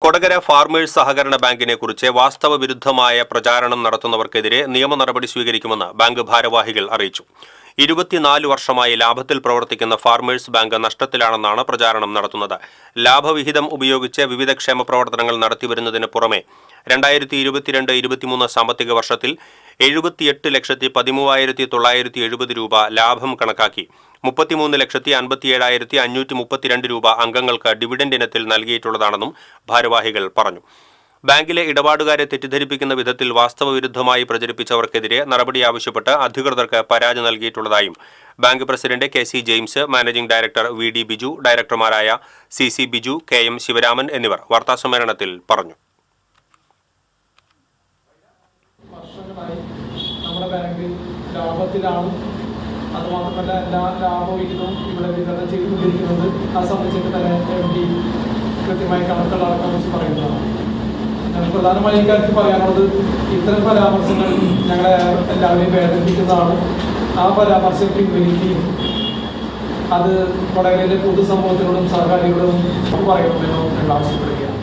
Kodakara farmers സഹകരണ ബാങ്കിനെ കുറിച്ച് വാസ്തവ വിരുദ്ധമായ പ്രചാരണം നടത്തുന്നവർക്കെതിരെ നിയമ നടപടി സ്വീകരിക്കുമെന്ന് ബാങ്ക് ഭാരവാഹികൾ അറിയിച്ചു ഇരുപത്തിനാല് വർഷമായി ലാഭത്തിൽ പ്രവർത്തിക്കുന്ന ഫാർമേഴ്സ് ബാങ്ക് നഷ്ടത്തിലാണെന്നാണ് പ്രചാരണം നടത്തുന്നത് ലാഭവിഹിതം ഉപയോഗിച്ച് വിവിധ ക്ഷേമ പ്രവർത്തനങ്ങൾ നടത്തിവരുന്നതിന് പുറമെ രണ്ടായിരത്തി ഇരുപത്തിരണ്ട് ഇരുപത്തിമൂന്ന് സാമ്പത്തിക വർഷത്തിൽ എഴുപത്തിയെട്ട് ലക്ഷത്തി പതിമൂവായിരത്തി തൊള്ളായിരത്തി എഴുപത് രൂപ ലാഭം കണക്കാക്കി മുപ്പത്തിമൂന്ന് ലക്ഷത്തി അൻപത്തിയേഴായിരത്തി അഞ്ഞൂറ്റി മുപ്പത്തിരണ്ട് രൂപ അംഗങ്ങൾക്ക് ഡിവിഡൻഡ് ഇനത്തിൽ നൽകിയിട്ടുള്ളതാണെന്നും ഭാരവാഹികൾ പറഞ്ഞു ബാങ്കിലെ ഇടപാടുകാരെ തെറ്റിദ്ധരിപ്പിക്കുന്ന വിധത്തിൽ വാസ്തവവിരുദ്ധമായി പ്രചരിപ്പിച്ചവർക്കെതിരെ നടപടി ആവശ്യപ്പെട്ട് അധികൃതർക്ക് പരാതി നൽകിയിട്ടുള്ളതായും bank president K C James managing director V D Biju ഡയറക്ടർമാരായ C C Biju K M Sivaraman എന്നിവർ വാർത്താസമ്മേളനത്തിൽ പറഞ്ഞു വർഷങ്ങളായി നമ്മുടെ ബാങ്ക് ലാഭത്തിലാണ് അതുമാത്രമല്ല എല്ലാ ലാഭവിഹിതവും ഇവിടെ വിതരണം ചെയ്തുകൊണ്ടിരിക്കുന്നത് അത് സംബന്ധിച്ചിട്ട് തന്നെ എം ഡി കൃത്യമായ കണക്കുകളടക്കം വെച്ച് പറയുന്നതാണ് ഞങ്ങൾ പ്രധാനമായും ഇക്കാര്യത്തിൽ പറയാനുള്ളത് ഇത്തരം പരാമർശങ്ങൾ ഞങ്ങളെ എല്ലാവരെയും വേദനിപ്പിക്കുന്നതാണ് ആ പരാമർശം പിൻവലിക്കുകയും അത് കൊടകരയിലെ പൊതുസമൂഹത്തിനോടും സർക്കാരുകളോടും പറയണമെന്നും ഞങ്ങൾ ആവശ്യപ്പെടുകയാണ്